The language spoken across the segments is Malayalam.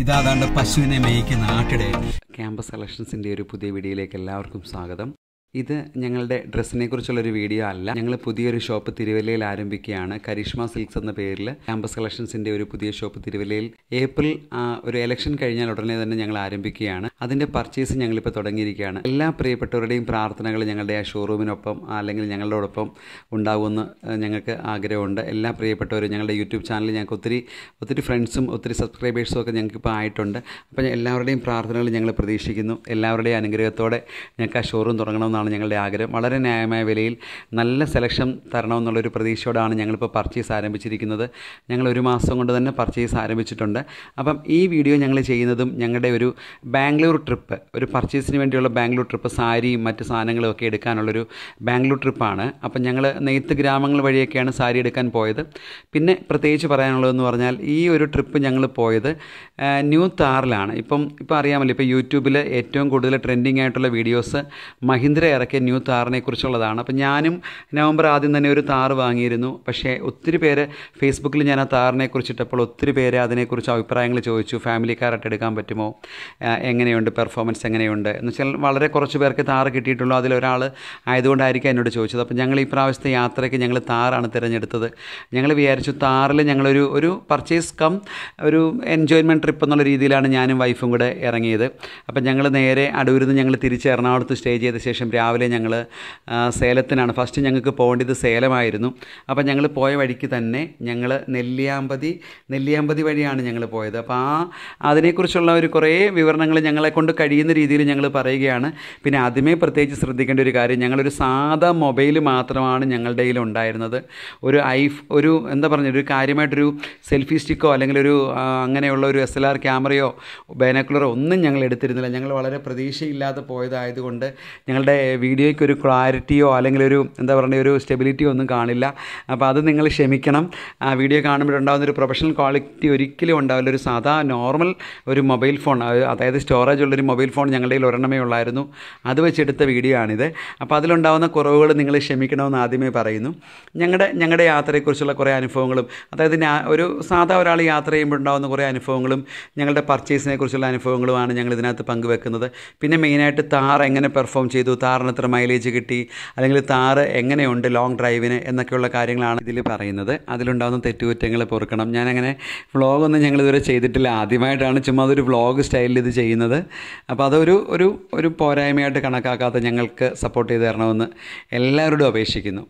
ഇതാതാണ്ട് പശുവിനെ മേയ്ക്കുന്ന ആട്ടിടയൻ ക്യാമ്പസ് കളക്ഷൻസിൻ്റെ ഒരു പുതിയ വീഡിയോയിലേക്ക് എല്ലാവർക്കും സ്വാഗതം ഇത് ഞങ്ങളുടെ ഡ്രസ്സിനെ കുറിച്ചുള്ളൊരു വീഡിയോ അല്ല ഞങ്ങൾ പുതിയൊരു ഷോപ്പ് തിരുവല്ലയിൽ ആരംഭിക്കുകയാണ് കരിഷ്മ സിൽക്സ് എന്ന പേരിൽ ക്യാമ്പസ് കളക്ഷൻസിൻ്റെ ഒരു പുതിയ ഷോപ്പ് തിരുവല്ലയിൽ ഏപ്രിൽ ആ, ഒരു ഇലക്ഷൻ കഴിഞ്ഞാൽ ഉടനെ തന്നെ ഞങ്ങൾ ആരംഭിക്കുകയാണ് അതിൻ്റെ പർച്ചേസ് ഞങ്ങളിപ്പോൾ തുടങ്ങിയിരിക്കുകയാണ് എല്ലാ പ്രിയപ്പെട്ടവരുടെയും പ്രാർത്ഥനകൾ ഞങ്ങളുടെ ആ ഷോറൂമിനൊപ്പം അല്ലെങ്കിൽ ഞങ്ങളോടൊപ്പം ഉണ്ടാകുമെന്ന് ആ, ഞങ്ങൾക്ക് ആഗ്രഹമുണ്ട് എല്ലാ പ്രിയപ്പെട്ടവരും ഞങ്ങളുടെ യൂട്യൂബ് ചാനലിൽ ഞങ്ങൾക്ക് ഒത്തിരി ഒത്തിരി ഫ്രണ്ട്സും ഒത്തിരി സബ്സ്ക്രൈബേഴ്സും ഒക്കെ ഞങ്ങൾക്ക് ഇപ്പോൾ ആയിട്ടുണ്ട് അപ്പോൾ എല്ലാവരുടെയും പ്രാർത്ഥനകൾ ഞങ്ങൾ പ്രതീക്ഷിക്കുന്നു എല്ലാവരുടെയും അനുഗ്രഹത്തോടെ ഞങ്ങൾക്ക് ആ ഷോറൂം തുടങ്ങണമെന്നാണ് ഞങ്ങളുടെ ആഗ്രഹം വളരെ ന്യായമായ വിലയിൽ നല്ല സെലക്ഷൻ തരണമെന്നുള്ളൊരു പ്രതീക്ഷയോടാണ് ഞങ്ങളിപ്പോൾ പർച്ചേസ് ആരംഭിച്ചിരിക്കുന്നത് ഞങ്ങൾ ഒരു മാസം കൊണ്ട് തന്നെ പർച്ചേസ് ആരംഭിച്ചിട്ടുണ്ട് അപ്പം ഈ വീഡിയോ ഞങ്ങൾ ചെയ്യുന്നതും ഞങ്ങളുടെ ഒരു ബാംഗ്ലൂർ ട്രിപ്പ് ഒരു പർച്ചേസിന് വേണ്ടിയുള്ള ബാംഗ്ലൂർ ട്രിപ്പ് സാരിയും മറ്റ് സാധനങ്ങളും ഒക്കെ എടുക്കാനുള്ളൊരു ബാംഗ്ലൂർ ട്രിപ്പാണ് അപ്പം ഞങ്ങൾ നെയ്ത്ത് ഗ്രാമങ്ങൾ വഴിയൊക്കെയാണ് സാരി എടുക്കാൻ പോയത് പിന്നെ പ്രത്യേകിച്ച് പറയാനുള്ളതെന്ന് പറഞ്ഞാൽ ഈ ഒരു ട്രിപ്പ് ഞങ്ങൾ പോയത് ആ, ന്യൂ താറിലാണ് ഇപ്പം ഇപ്പം അറിയാമല്ലോ ഇപ്പോൾ യൂട്യൂബിൽ ഏറ്റവും കൂടുതൽ ട്രെൻഡിങ് ആയിട്ടുള്ള വീഡിയോസ് മഹീന്ദ്ര ഇറക്കിയ ന്യൂ താറിനെ കുറിച്ചുള്ളതാണ് അപ്പം ഞാനും നവംബർ ആദ്യം തന്നെ ഒരു താറ് വാങ്ങിയിരുന്നു പക്ഷേ ഒത്തിരി പേര് ഫേസ്ബുക്കിൽ ഞാൻ ആ താറിനെ കുറിച്ചിട്ടപ്പോൾ ഒത്തിരി പേര് അതിനെക്കുറിച്ച് അഭിപ്രായങ്ങൾ ചോദിച്ചു ഫാമിലിക്കാരായിട്ട് എടുക്കാൻ പറ്റുമോ ആ, എങ്ങനെയുണ്ട് പെർഫോമൻസ് എങ്ങനെയുണ്ട് എന്ന് വെച്ചാൽ വളരെ കുറച്ച് പേർക്ക് താറ് കിട്ടിയിട്ടുള്ളൂ അതിലൊരാൾ ആയതുകൊണ്ടായിരിക്കും എന്നോട് ചോദിച്ചത് അപ്പം ഞങ്ങൾ ഈ പ്രാവശ്യത്തെ യാത്രയ്ക്ക് ഞങ്ങൾ താറാണ് തിരഞ്ഞെടുത്തത് ഞങ്ങൾ വിചാരിച്ചു താറിൽ ഞങ്ങളൊരു ഒരു പർച്ചേസ് കം ഒരു എൻജോയ്മെൻറ്റ് ട്രിപ്പ് എന്നുള്ള രീതിയിലാണ് ഞാനും വൈഫും കൂടെ ഇറങ്ങിയത് അപ്പം ഞങ്ങൾ നേരെ അടൂരിൽ നിന്ന് ഞങ്ങൾ തിരിച്ച് എറണാകുളത്ത് സ്റ്റേ ചെയ്ത ശേഷം രാവിലെ ഞങ്ങൾ സേലത്തിനാണ് ഫസ്റ്റ് ഞങ്ങൾക്ക് പോകേണ്ടത് സേലമായിരുന്നു അപ്പം ഞങ്ങൾ പോയ വഴിക്ക് തന്നെ ഞങ്ങൾ നെല്ലിയാമ്പതി നെല്ലിയാമ്പതി വഴിയാണ് ഞങ്ങൾ പോയത് അപ്പോൾ ആ അതിനെക്കുറിച്ചുള്ള ഒരു കുറേ വിവരണങ്ങൾ ഞങ്ങളെ കൊണ്ട് കഴിയുന്ന രീതിയിൽ ഞങ്ങൾ പറയുകയാണ് പിന്നെ ആദ്യമേ പ്രത്യേകിച്ച് ശ്രദ്ധിക്കേണ്ട ഒരു കാര്യം ഞങ്ങളൊരു സാധാ മൊബൈൽ മാത്രമാണ് ഞങ്ങളുടെ കയ്യിൽ ഉണ്ടായിരുന്നത് ഒരു ഐഫ് ഒരു എന്താ പറഞ്ഞ ഒരു കാര്യമായിട്ടൊരു സെൽഫി സ്റ്റിക്കോ അല്ലെങ്കിൽ ഒരു ആ, അങ്ങനെയുള്ള ഒരു എസ് എൽ ആർ ക്യാമറയോ ബൈനാക്കുലറോ ഒന്നും ഞങ്ങൾ എടുത്തിരുന്നില്ല ഞങ്ങൾ വളരെ പ്രതീക്ഷയില്ലാതെ പോയതായതുകൊണ്ട് ഞങ്ങളുടെ വീഡിയോയ്ക്ക് ഒരു ക്ലാരിറ്റിയോ അല്ലെങ്കിൽ ഒരു എന്താ പറയുക ഒരു സ്റ്റെബിലിറ്റിയോ ഒന്നും കാണില്ല അപ്പോൾ അത് നിങ്ങൾ ക്ഷമിക്കണം ആ വീഡിയോ കാണുമ്പോൾ ഉണ്ടാകുന്ന ഒരു പ്രൊഫഷണൽ ക്വാളിറ്റി ഒരിക്കലും ഉണ്ടാവില്ല ഒരു സാധാ നോർമൽ ഒരു മൊബൈൽ ഫോൺ അതായത് സ്റ്റോറേജ് ഉള്ളൊരു മൊബൈൽ ഫോൺ ഞങ്ങളുടെ കയ്യിൽ ഒരെണ്ണമേ ഉള്ളായിരുന്നു അത് വെച്ചെടുത്ത വീഡിയോ ആണിത് അപ്പോൾ അതിലുണ്ടാകുന്ന കുറവുകൾ നിങ്ങൾ ക്ഷമിക്കണമെന്ന് ആദ്യമേ പറയുന്നു ഞങ്ങളുടെ ഞങ്ങളുടെ യാത്രയെക്കുറിച്ചുള്ള കുറേ അനുഭവങ്ങളും അതായത് ഞാൻ ഒരു സാധാ ഒരാൾ യാത്ര ചെയ്യുമ്പോൾ ഉണ്ടാകുന്ന കുറേ അനുഭവങ്ങളും ഞങ്ങളുടെ പർച്ചേസിനെ കുറിച്ചുള്ള അനുഭവങ്ങളുമാണ് ഞങ്ങൾ ഇതിനകത്ത് പങ്കുവെക്കുന്നത് പിന്നെ മെയിനായിട്ട് താർ എങ്ങനെ പെർഫോം ചെയ്തു താറിന് എത്ര മൈലേജ് കിട്ടി അല്ലെങ്കിൽ താറ് എങ്ങനെയുണ്ട് ലോങ് ഡ്രൈവിന് എന്നൊക്കെയുള്ള കാര്യങ്ങളാണ് ഇതിൽ പറയുന്നത് അതിലുണ്ടാകുന്ന തെറ്റുകുറ്റങ്ങൾ പൊറുക്കണം ഞാനങ്ങനെ വ്ളോഗൊന്നും ഞങ്ങൾ ഇതുവരെ ചെയ്തിട്ടില്ല ആദ്യമായിട്ടാണ് ചുമ്മാ അതൊരു വ്ളോഗ് സ്റ്റൈലിൽ ഇത് ചെയ്യുന്നത് അപ്പോൾ അതൊരു ഒരു ഒരു പോരായ്മയായിട്ട് കണക്കാക്കാതെ ഞങ്ങൾക്ക് സപ്പോർട്ട് ചെയ്ത് തരണമെന്ന് എല്ലാവരോടും അപേക്ഷിക്കുന്നു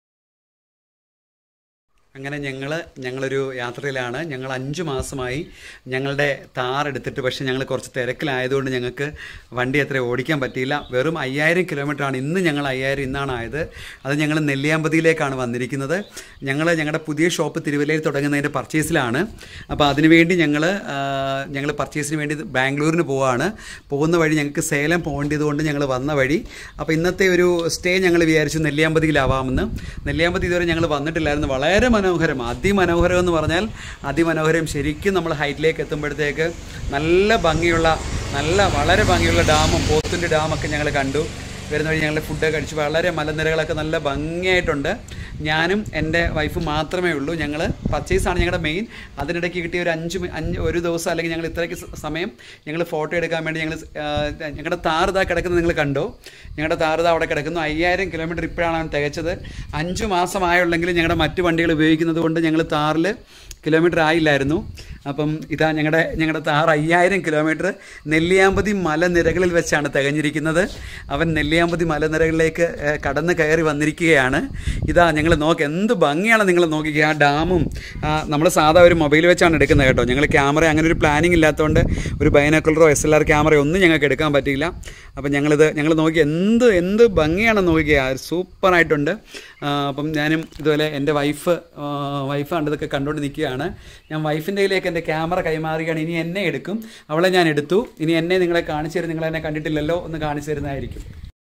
അങ്ങനെ ഞങ്ങൾ ഞങ്ങളൊരു യാത്രയിലാണ് ഞങ്ങൾ അഞ്ച് മാസമായി ഞങ്ങളുടെ താർ എടുത്തിട്ട് പക്ഷേ ഞങ്ങൾ കുറച്ച് തിരക്കിലായതുകൊണ്ട് ഞങ്ങൾക്ക് വണ്ടി അത്ര ഓടിക്കാൻ പറ്റിയില്ല വെറും അയ്യായിരം കിലോമീറ്ററാണ് ഇന്ന് ഞങ്ങൾ അയ്യായിരം ഇന്നാണ് ആയത് അത് ഞങ്ങൾ നെല്ലിയാമ്പതിയിലേക്കാണ് വന്നിരിക്കുന്നത് ഞങ്ങൾ ഞങ്ങളുടെ പുതിയ ഷോപ്പ് തിരുവല്ലയിൽ തുടങ്ങുന്നതിൻ്റെ പർച്ചേസിലാണ് അപ്പോൾ അതിനുവേണ്ടി ഞങ്ങൾ ഞങ്ങൾ പർച്ചേസിന് വേണ്ടി ബാംഗ്ലൂരിന് പോവാണ് പോകുന്ന വഴി ഞങ്ങൾക്ക് സേലം പോകേണ്ടത് കൊണ്ട് ഞങ്ങൾ വന്ന വഴി അപ്പോൾ ഇന്നത്തെ ഒരു സ്റ്റേ ഞങ്ങൾ വിചാരിച്ചു നെല്ലിയാമ്പതിയിലാവാമെന്ന് നെല്ലിയാമ്പതി ഇതുവരെ ഞങ്ങൾ വന്നിട്ടില്ലായിരുന്നു വളരെ മനോഹരം അതിമനോഹരം എന്ന് പറഞ്ഞാൽ അതിമനോഹരം ശരിക്കും നമ്മൾ ഹൈറ്റിലേക്ക് എത്തുമ്പോഴത്തേക്ക് നല്ല ഭംഗിയുള്ള നല്ല വളരെ ഭംഗിയുള്ള ഡാമും പോത്തുൻ്റെ ഡാമൊക്കെ ഞങ്ങൾ കണ്ടു വരുന്ന വഴി ഞങ്ങൾ ഫുഡ് കഴിച്ചു വളരെ മലനിരകളൊക്കെ നല്ല ഭംഗിയായിട്ടുണ്ട് ഞാനും എൻ്റെ വൈഫും മാത്രമേ ഉള്ളൂ ഞങ്ങൾ പർച്ചേസാണ് ഞങ്ങളുടെ മെയിൻ അതിനിടയ്ക്ക് കിട്ടിയ ഒരു അഞ്ച് മി- അഞ്ച് ഒരു ദിവസം അല്ലെങ്കിൽ ഞങ്ങൾ ഇത്രയ്ക്ക് സ- സമയം ഞങ്ങൾ ഫോട്ടോ എടുക്കാൻ വേണ്ടി ഞങ്ങൾ ഞങ്ങളുടെ താറുതാ കിടക്കുന്നത് നിങ്ങൾ കണ്ടോ ഞങ്ങളുടെ താറുതാ അവിടെ കിടക്കുന്നു അയ്യായിരം കിലോമീറ്റർ ഇപ്പോഴാണ് അവൻ തികച്ചത് അഞ്ച് മാസമായുള്ളെങ്കിലും ഞങ്ങളുടെ മറ്റ് വണ്ടികൾ ഉപയോഗിക്കുന്നത് കൊണ്ട് ഞങ്ങൾ താറിൽ കിലോമീറ്റർ ആയില്ലായിരുന്നു അപ്പം ഇതാ ഞങ്ങളുടെ ഞങ്ങളുടെ താർ അയ്യായിരം കിലോമീറ്റർ നെല്ലിയാമ്പതി മലനിരകളിൽ വെച്ചാണ് തികഞ്ഞിരിക്കുന്നത് അവൻ നെല്ലിയാമ്പതി മലനിരകളിലേക്ക് ഏഹ്, കടന്ന് കയറി വന്നിരിക്കുകയാണ് ഇതാ ഞങ്ങൾ നോക്ക് എന്ത് ഭംഗിയാണ് നിങ്ങൾ നോക്കിക്കുക ആ ഡാമും നമ്മൾ സാധാ ഒരു മൊബൈൽ വെച്ചാണ് എടുക്കുന്നത് കേട്ടോ ഞങ്ങൾ ക്യാമറ അങ്ങനെ ഒരു പ്ലാനിങ് ഇല്ലാത്തതുകൊണ്ട് ഒരു ബൈനക്കുലറോ എസ് എൽ ആർ ക്യാമറയോ ഒന്നും ഞങ്ങൾക്ക് എടുക്കാൻ പറ്റിയില്ല അപ്പം ഞങ്ങളിത് ഞങ്ങൾ നോക്കി എന്ത് എന്ത് ഭംഗിയാണെന്ന് നോക്കിക്കുക സൂപ്പറായിട്ടുണ്ട് ആ, അപ്പം ഞാനും ഇതുപോലെ എൻ്റെ വൈഫ് വൈഫ് കണ്ടതൊക്കെ കണ്ടുകൊണ്ട് നിൽക്കുകയാണ് ഞാൻ വൈഫിൻ്റെ കയ്യിലേക്ക് എൻ്റെ ക്യാമറ കൈമാറുകയാണ് ഇനി എന്നെ എടുക്കും അവളെ ഞാൻ എടുത്തു ഇനി എന്നെ നിങ്ങളെ കാണിച്ചു തരും നിങ്ങൾ എന്നെ കണ്ടിട്ടില്ലല്ലോ ഒന്ന് കാണിച്ചു തരുന്നതായിരിക്കും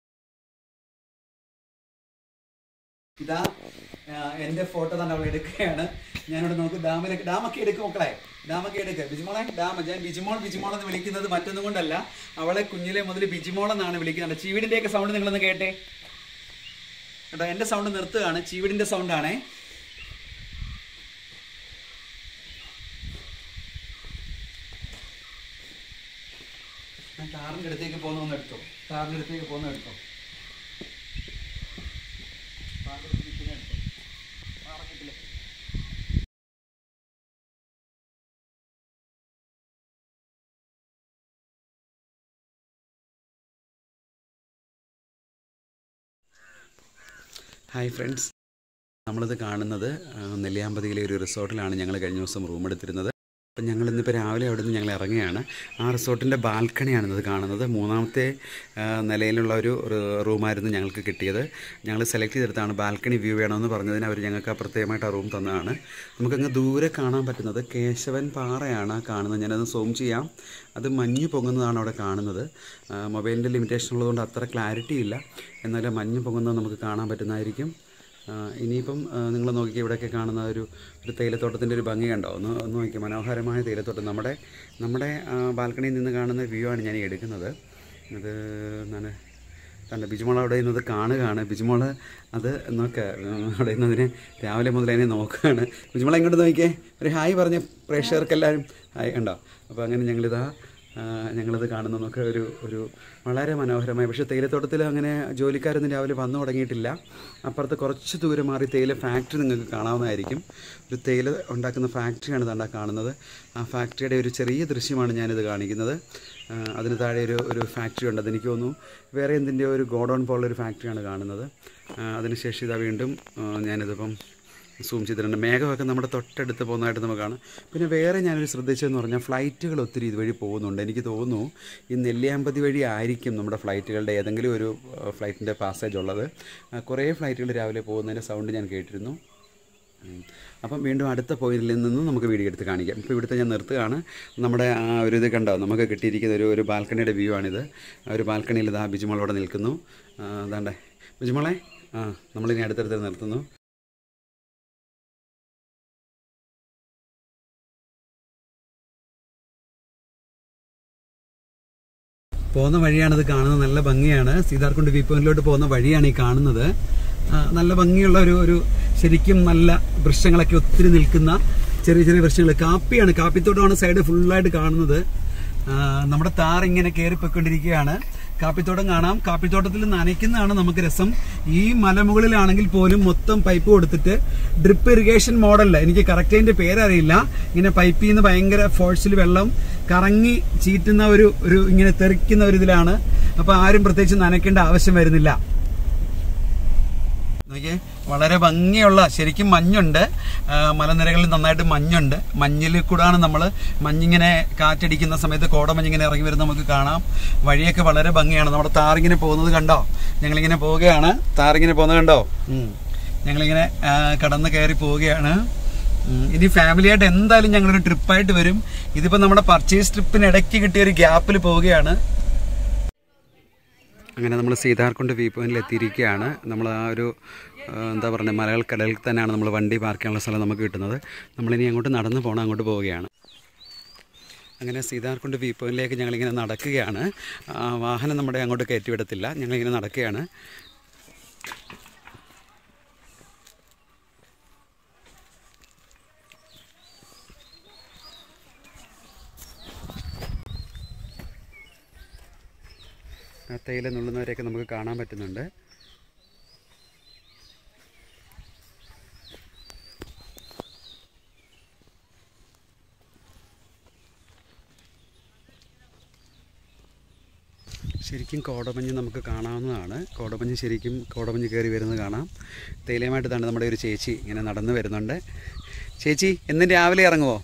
ഇതാ ആ, എൻ്റെ ഫോട്ടോ തന്നെ അവൾ എടുക്കുകയാണ് ഞാനിവിടെ നോക്കും ഡാമിലേക്ക് ഡാമൊക്കെ എടുക്കും മക്കളെ ഡാമൊക്കെ എടുക്കുക ബിജിമോളെ ഡാം ഞാൻ ബിജിമോൾ ബിജിമോൾ എന്ന് വിളിക്കുന്നത് മറ്റൊന്നും കൊണ്ടല്ല അവളെ കുഞ്ഞിലെ മുതൽ ബിജിമോൾ എന്നാണ് വിളിക്കുന്നത് ചീവിടിൻ്റെയൊക്കെ സൗണ്ട് നിങ്ങളൊന്ന് കേട്ടെ കേട്ടോ എൻ്റെ സൗണ്ട് നിർത്തുകയാണ് ചീവിടിൻ്റെ സൗണ്ടാണേ ഞാൻ കാറിൻ്റെ അടുത്തേക്ക് പോകുന്ന ഒന്ന് എടുത്തോ കാറിൻ്റെ അടുത്തേക്ക് പോകുന്ന എടുത്തോ കാറിൻ്റെ അടുത്ത് നിൽക്കുന്ന എടുത്തോ മാറക്കത്തില്ല ഹായ് ഫ്രണ്ട്സ് നമ്മളിത് കാണുന്നത് ആ, നെല്ലിയാമ്പതിയിലെ ഒരു റിസോർട്ടിലാണ് ഞങ്ങൾ കഴിഞ്ഞ ദിവസം റൂം എടുത്തിരുന്നത് അപ്പം ഞങ്ങൾ ഇന്നിപ്പോൾ രാവിലെ അവിടെ നിന്ന് ഞങ്ങൾ ഇറങ്ങുകയാണ് ആ റിസോർട്ടിൻ്റെ ബാൽക്കണിയാണ് ഇത് കാണുന്നത് മൂന്നാമത്തെ ആ, നിലയിലുള്ള ഒരു റ് റൂമായിരുന്നു ഞങ്ങൾക്ക് കിട്ടിയത് ഞങ്ങൾ സെലക്ട് ചെയ്തെടുത്താണ് ബാൽക്കണി വ്യൂ വേണമെന്ന് പറഞ്ഞതിന് അവർ ഞങ്ങൾക്ക് ആ പ്രത്യേകമായിട്ട് ആ റൂം തന്നതാണ് നമുക്കങ്ങ് ദൂരെ കാണാൻ പറ്റുന്നത് കേശവൻ പാറയാണ് ആ കാണുന്നത് ഞാനത് സൂം ചെയ്യാം അത് മഞ്ഞ് പൊങ്ങുന്നതാണ് അവിടെ കാണുന്നത് ആ, മൊബൈലിൻ്റെ ലിമിറ്റേഷൻ ഉള്ളതുകൊണ്ട് അത്ര ക്ലാരിറ്റി ഇല്ല എന്നാലും മഞ്ഞ് പൊങ്ങുന്നത് നമുക്ക് കാണാൻ പറ്റുന്നതായിരിക്കും ആ, ഇനിയിപ്പം നിങ്ങൾ നോക്കിക്കുക ഇവിടെയൊക്കെ കാണുന്ന ഒരു ഒരു തേയിലത്തോട്ടത്തിൻ്റെ ഒരു ഭംഗി കണ്ടോ ഒന്ന് ഒന്ന് നോക്കിക്കുക മനോഹരമായ തേയിലത്തോട്ടം നമ്മുടെ നമ്മുടെ ആ, ബാൽക്കണിയിൽ നിന്ന് കാണുന്ന വ്യൂ ആണ് ഞാൻ ഈ എടുക്കുന്നത് അത് എന്താണ് കണ്ട ബിജുമോൾ അവിടെ നിന്നത് കാണുകയാണ് ബിജുമോൾ അത് നോക്ക അവിടെ നിന്നതിന് രാവിലെ മുതൽ അതിനെ നോക്കുകയാണ് ബിജുമോൾ എങ്ങോട്ട് നോക്കിയേ ഒരു ഹായ് പറഞ്ഞ പ്രേക്ഷകർക്കെല്ലാവരും ഹായ് കണ്ടോ അപ്പോൾ അങ്ങനെ ഞങ്ങളിതാ ആ, ഞങ്ങളത് കാണുന്ന നമുക്ക് ഒരു ഒരു വളരെ മനോഹരമായ പക്ഷേ തേയിലത്തോട്ടത്തിൽ അങ്ങനെ ജോലിക്കാരൊന്നും രാവിലെ വന്നു തുടങ്ങിയിട്ടില്ല അപ്പുറത്ത് കുറച്ച് ദൂരം മാറി തേയില ഫാക്ടറി നിങ്ങൾക്ക് കാണാവുന്നതായിരിക്കും ഒരു തേയില ഉണ്ടാക്കുന്ന ഫാക്ടറിയാണ് താണ്ടാ കാണുന്നത് ആ ഫാക്ടറിയുടെ ഒരു ചെറിയ ദൃശ്യമാണ് ഞാനിത് കാണിക്കുന്നത് ആ, അതിന് താഴെ ഒരു ഒരു ഫാക്ടറി ഉണ്ട് അതെനിക്ക് തോന്നുന്നു വേറെ എന്തിൻ്റെ ഒരു ഗോഡൗൺ പോലുള്ളൊരു ഫാക്ടറിയാണ് കാണുന്നത് ആ, അതിനുശേഷം ഇതാ വീണ്ടും ആ, ഞാനിതിപ്പം സൂം ചെയ്തിട്ടുണ്ട് മേഘമൊക്കെ നമ്മുടെ തൊട്ടടുത്ത് പോകുന്നതായിട്ട് നമുക്ക് കാണാം പിന്നെ വേറെ ഞാനൊരു ശ്രദ്ധിച്ചതെന്ന് പറഞ്ഞാൽ ഫ്ലൈറ്റുകൾ ഒത്തിരി ഇതുവഴി പോകുന്നുണ്ട് എനിക്ക് തോന്നുന്നു ഈ നെല്ലിയാമ്പതി വഴി ആയിരിക്കും നമ്മുടെ ഫ്ലൈറ്റുകളുടെ ഏതെങ്കിലും ഒരു ഫ്ലൈറ്റിൻ്റെ പാസേജ് ഉള്ളത് ആ, കുറേ ഫ്ലൈറ്റുകൾ രാവിലെ പോകുന്നതിൻ്റെ സൗണ്ട് ഞാൻ കേട്ടിരുന്നു ഉം. അപ്പം വീണ്ടും അടുത്ത പോയിന്റിൽ നിന്ന് നമുക്ക് വീഡിയോ എടുത്ത് കാണിക്കാം ഇപ്പോൾ ഇവിടുത്തെ ഞാൻ നിർത്തുകയാണ് നമ്മുടെ ആ ഒരു ഇത് കണ്ടോ നമുക്ക് കിട്ടിയിരിക്കുന്ന ഒരു ഒരു ബാൽക്കണിയുടെ വ്യൂ ആണിത് ആ ഒരു ബാൽക്കണിയിൽ ഇതാ ബിജുമോൾ അവിടെ നിൽക്കുന്നു ആ, അതാണ്ടേ ബിജുമോളെ ആ നമ്മളിനി അടുത്തടുത്ത് നിർത്തുന്നു പോകുന്ന വഴിയാണിത് കാണുന്നത് നല്ല ഭംഗിയാണ് സീതാർകുണ്ട് വ്യൂ പോയിന്റിലോട്ട് പോകുന്ന വഴിയാണ് ഈ കാണുന്നത് ആ, നല്ല ഭംഗിയുള്ള ഒരു ഒരു ശരിക്കും നല്ല വൃക്ഷങ്ങളൊക്കെ ഒത്തിരി നിൽക്കുന്ന ചെറിയ ചെറിയ വൃക്ഷങ്ങൾ കാപ്പിയാണ് കാപ്പിത്തോട്ടമാണ് സൈഡ് ഫുള്ളായിട്ട് കാണുന്നത് ആ, നമ്മുടെ താർ ഇങ്ങനെ കയറിപ്പോയിക്കൊണ്ടിരിക്കുകയാണ് കാപ്പിത്തോട്ടം കാണാം കാപ്പിത്തോട്ടത്തിൽ നനയ്ക്കുന്നതാണ് നമുക്ക് രസം ഈ മലമുകളിലാണെങ്കിൽ പോലും മൊത്തം പൈപ്പ് കൊടുത്തിട്ട് ഡ്രിപ്പ് ഇറിഗേഷൻ മോഡലില് എനിക്ക് കറക്റ്റ് അതിന്റെ പേരറിയില്ല ഇങ്ങനെ പൈപ്പിൽ നിന്ന് ഭയങ്കര ഫോഴ്സിൽ വെള്ളം കറങ്ങി ചീറ്റുന്ന ഒരു ഒരു ഇങ്ങനെ തെറിക്കുന്ന ഒരു ഇതിലാണ് അപ്പൊ ആരും പ്രത്യേകിച്ച് നനയ്ക്കേണ്ട ആവശ്യം വരുന്നില്ല നോക്കിയേ വളരെ ഭംഗിയുള്ള ശരിക്കും മഞ്ഞുണ്ട് ആ, മലനിരകളിൽ നന്നായിട്ട് മഞ്ഞുണ്ട് മഞ്ഞിൽ കൂടാണ് നമ്മൾ മഞ്ഞിങ്ങനെ കാറ്റടിക്കുന്ന സമയത്ത് കോടമഞ്ഞിങ്ങനെ ഇറങ്ങി വരുന്നത് നമുക്ക് കാണാം വഴിയൊക്കെ വളരെ ഭംഗിയാണ് നമ്മുടെ താറിങ്ങനെ പോകുന്നത് കണ്ടോ ഞങ്ങളിങ്ങനെ പോവുകയാണ് താറിങ്ങനെ പോകുന്നത് കണ്ടോ ഉം. ഞങ്ങളിങ്ങനെ ആ, കടന്ന് കയറി പോവുകയാണ് ഉം. ഇനി ഫാമിലിയായിട്ട് എന്തായാലും ഞങ്ങളൊരു ട്രിപ്പായിട്ട് വരും ഇതിപ്പോൾ നമ്മുടെ പർച്ചേസ് ട്രിപ്പിന് ഇടയ്ക്ക് കിട്ടിയ ഒരു ഗ്യാപ്പിൽ പോവുകയാണ് അങ്ങനെ നമ്മൾ സീതാർകുണ്ട് വ്യൂ പോയിന്റിൽ എത്തിയിരിക്കുകയാണ് നമ്മൾ ആ ഒരു ആ, എന്താ പറയുക മലകൾക്കടലിൽ തന്നെയാണ് നമ്മൾ വണ്ടി പാർക്ക് ചെയ്യാനുള്ള സ്ഥലം നമുക്ക് കിട്ടുന്നത് നമ്മളിനി അങ്ങോട്ട് നടന്നു പോകണം അങ്ങോട്ട് പോവുകയാണ് അങ്ങനെ സീതാർകുണ്ട് വ്യൂ പോയിന്റിലേക്ക് ഞങ്ങളിങ്ങനെ നടക്കുകയാണ് ആ, വാഹനം നമ്മുടെ അങ്ങോട്ട് കയറ്റിവിടത്തില്ല ഞങ്ങളിങ്ങനെ നടക്കുകയാണ് ആ തേയില നുള്ളുന്നവരെയൊക്കെ നമുക്ക് കാണാൻ പറ്റുന്നുണ്ട് ശരിക്കും കോടമഞ്ഞ് നമുക്ക് കാണാവുന്നതാണ് കോടമഞ്ഞ് ശരിക്കും കോടമഞ്ഞ് കയറി വരുന്നത് കാണാം തേയിലയുമായിട്ട് തന്നെ നമ്മുടെ ഒരു ചേച്ചി ഇങ്ങനെ നടന്നു വരുന്നുണ്ട് ചേച്ചി എന്നും രാവിലെ ഇറങ്ങുമോ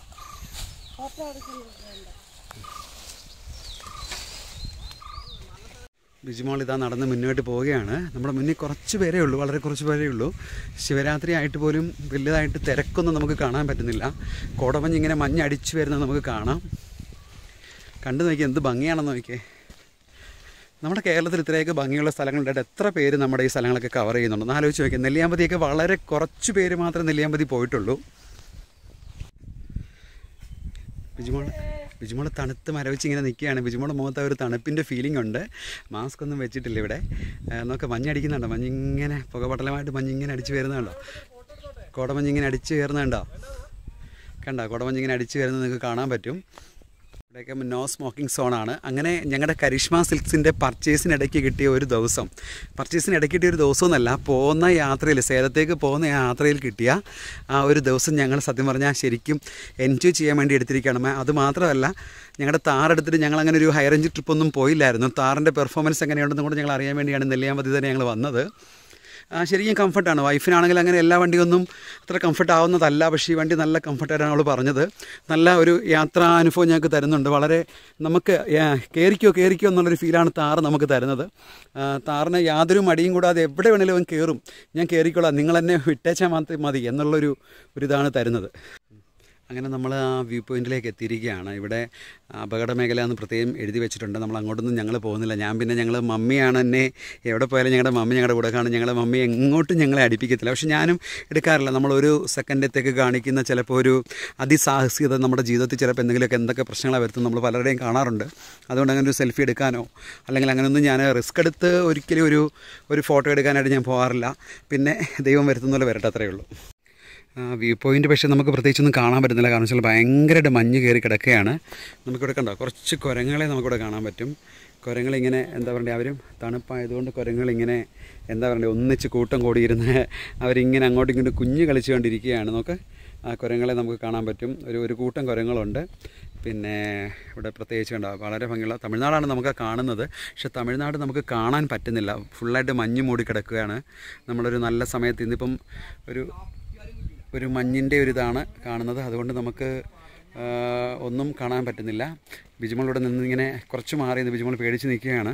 ബിജിമോൾ ഇതാ നടന്ന് മുന്നോട്ട് പോവുകയാണ് നമ്മുടെ മുന്നിൽ കുറച്ച് പേരേ ഉള്ളൂ വളരെ കുറച്ച് പേരേ ഉള്ളൂ ശിവരാത്രി ആയിട്ട് പോലും വലുതായിട്ട് തിരക്കൊന്നും നമുക്ക് കാണാൻ പറ്റുന്നില്ല കോടമഞ്ഞ് ഇങ്ങനെ മഞ്ഞ് അടിച്ചു വരുന്നത് നമുക്ക് കാണാം കണ്ടു നോക്കി എന്ത് ഭംഗിയാണെന്ന് നോക്കിയേ നമ്മുടെ കേരളത്തിൽ ഇത്രയൊക്കെ ഭംഗിയുള്ള സ്ഥലങ്ങളുണ്ടായിട്ട് എത്ര പേര് നമ്മുടെ ഈ സ്ഥലങ്ങളൊക്കെ കവർ ചെയ്യുന്നുണ്ട് ഒന്ന് ആലോചിച്ച് നോക്കിയാൽ നെല്ലിയാമ്പതിയൊക്കെ വളരെ കുറച്ച് പേര് മാത്രമേ നെല്ലിയാമ്പതി പോയിട്ടുള്ളൂ ബിജുമോൾ ബിജുമോൾ തണുത്ത് മരവിച്ച് ഇങ്ങനെ നിൽക്കുകയാണ് ബിജുമോളുടെ മുഖത്ത് ആ ഒരു തണുപ്പിൻ്റെ ഫീലിംഗ് ഉണ്ട് മാസ്ക് ഒന്നും വെച്ചിട്ടില്ല ഇവിടെ ഏഹ് നോക്ക് മഞ്ഞടിക്കുന്നുണ്ടോ മഞ്ഞിങ്ങനെ പുകപടലമായിട്ട് മഞ്ഞിങ്ങനെ അടിച്ച് വരുന്നുണ്ടോ കോടമഞ്ഞിങ്ങനെ അടിച്ച് കയറുന്നുണ്ടോ കണ്ടോ കോടമഞ്ഞിങ്ങനെ അടിച്ച് വരുന്നത് നിങ്ങൾക്ക് കാണാൻ പറ്റും ഇവിടെയൊക്കെ നോ സ്മോക്കിംഗ് സോണാണ് അങ്ങനെ ഞങ്ങളുടെ കരിഷ്മ സിൽക്സിൻ്റെ പർച്ചേസിനിടയ്ക്ക് കിട്ടിയ ഒരു ദിവസം പർച്ചേസിനിടയ്ക്ക് കിട്ടിയ ഒരു ദിവസം എന്നല്ല പോകുന്ന യാത്രയിൽ സേലത്തേക്ക് പോകുന്ന യാത്രയിൽ കിട്ടിയ ആ ഒരു ദിവസം ഞങ്ങൾ സത്യം പറഞ്ഞാൽ ശരിക്കും എൻജോയ് ചെയ്യാൻ വേണ്ടി എടുത്തിരിക്കുകയാണ് മേ- അത് മാത്രമല്ല ഞങ്ങളുടെ താറെടുത്തിട്ട് ഞങ്ങൾ അങ്ങനെ ഒരു ഹൈ റേഞ്ച് ട്രിപ്പൊന്നും പോയില്ലായിരുന്നു താറിൻ്റെ പെർഫോമൻസ് എങ്ങനെയുണ്ടെന്നും കൂടെ ഞങ്ങൾ അറിയാൻ വേണ്ടിയാണ് നെല്ലിയാമ്പതി തന്നെ ഞങ്ങൾ വന്നത് ആ, ശരിക്കും കംഫർട്ടാണ് വൈഫിനാണെങ്കിൽ അങ്ങനെ എല്ലാ വണ്ടിയൊന്നും അത്ര കംഫർട്ട് ആവുന്നതല്ല പക്ഷേ ഈ വണ്ടി നല്ല കംഫർട്ടായിട്ടാണ് അവൾ പറഞ്ഞത് നല്ല ഒരു യാത്രാനുഭവം ഞങ്ങൾക്ക് തരുന്നുണ്ട് വളരെ നമുക്ക് ഏ, കയറിക്കോ കയറിക്കോ എന്നുള്ളൊരു ഫീലാണ് താറ് നമുക്ക് തരുന്നത് ആ, താറിന് യാതൊരു മടിയും കൂടാതെ എവിടെ വേണേലും അവൻ കയറും ഞാൻ കയറിക്കോളാം നിങ്ങൾ എന്നെ വിട്ടേച്ചാൽ മാത്രം മതി എന്നുള്ളൊരു ഒരു ഇതാണ് തരുന്നത് അങ്ങനെ നമ്മൾ ആ വ്യൂ പോയിന്റിലേക്ക് എത്തിയിരിക്കുകയാണ് ഇവിടെ അപകട മേഖല എന്ന് പ്രത്യേകം എഴുതി വെച്ചിട്ടുണ്ട് നമ്മൾ അങ്ങോട്ടൊന്നും ഞങ്ങൾ പോകുന്നില്ല ഞാൻ പിന്നെ ഞങ്ങൾ മമ്മിയാണ് എന്നെ എവിടെ പോയാലും ഞങ്ങളുടെ മമ്മി ഞങ്ങളുടെ കൂടെ കാണും ഞങ്ങളുടെ മമ്മി എങ്ങോട്ടും ഞങ്ങളെ അടുപ്പിക്കത്തില്ല പക്ഷെ ഞാനും എടുക്കാറില്ല നമ്മളൊരു സെക്കൻഡത്തേക്ക് കാണിക്കുന്ന ചിലപ്പോൾ ഒരു അതിസാഹസികത നമ്മുടെ ജീവിതത്തിൽ ചിലപ്പോൾ എന്തെങ്കിലുമൊക്കെ എന്തൊക്കെ പ്രശ്നങ്ങളാണ് വരുത്തുന്നത് നമ്മൾ പലരുടെയും കാണാറുണ്ട് അതുകൊണ്ട് അങ്ങനെ ഒരു സെൽഫി എടുക്കാനോ അല്ലെങ്കിൽ അങ്ങനെയൊന്നും ഞാൻ റിസ്ക് എടുത്ത് ഒരിക്കലും ഒരു ഒരു ഫോട്ടോ എടുക്കാനായിട്ട് ഞാൻ പോകാറില്ല പിന്നെ ദൈവം വരുത്തുന്ന പോലെ വരട്ടെ അത്രയേ ഉള്ളൂ വ്യൂ പോയിൻ്റ് പക്ഷേ നമുക്ക് പ്രത്യേകിച്ചൊന്നും കാണാൻ പറ്റുന്നില്ല കാരണം വെച്ചാൽ ഭയങ്കരമായിട്ട് മഞ്ഞ് കയറി കിടക്കുകയാണ് നമുക്കിവിടെ കണ്ടോ കുറച്ച് കുരങ്ങളെ നമുക്കിവിടെ കാണാൻ പറ്റും കുരങ്ങളിങ്ങനെ എന്താ പറയുക അവരും തണുപ്പായതുകൊണ്ട് കുരങ്ങളിങ്ങനെ എന്താ പറയുക ഒന്നിച്ച് കൂട്ടം കൂടിയിരുന്ന് അവരിങ്ങനെ അങ്ങോട്ടും ഇങ്ങോട്ടും കുഞ്ഞ് കളിച്ചുകൊണ്ടിരിക്കുകയാണ് നോക്ക് ആ കുരങ്ങളെ നമുക്ക് കാണാൻ പറ്റും ഒരു ഒരു കൂട്ടം കുരങ്ങളുണ്ട് പിന്നെ ഇവിടെ പ്രത്യേകിച്ച് കണ്ടോ വളരെ ഭംഗിയുള്ള തമിഴ്നാടാണ് നമുക്ക് കാണുന്നത് പക്ഷെ തമിഴ്നാട് നമുക്ക് കാണാൻ പറ്റുന്നില്ല ഫുള്ളായിട്ട് മഞ്ഞ് മൂടി കിടക്കുകയാണ് നമ്മളൊരു നല്ല സമയത്ത് ഇന്നിപ്പം ഒരു ഒരു മഞ്ഞിൻ്റെ ഒരു ഇതാണ് കാണുന്നത് അതുകൊണ്ട് നമുക്ക് ആ, ഒന്നും കാണാൻ പറ്റുന്നില്ല ബിജുമോൾ ഇവിടെ നിന്ന് ഇങ്ങനെ കുറച്ച് മാറി നിന്ന് ബിജുമോൾ പേടിച്ച് നിൽക്കുകയാണ്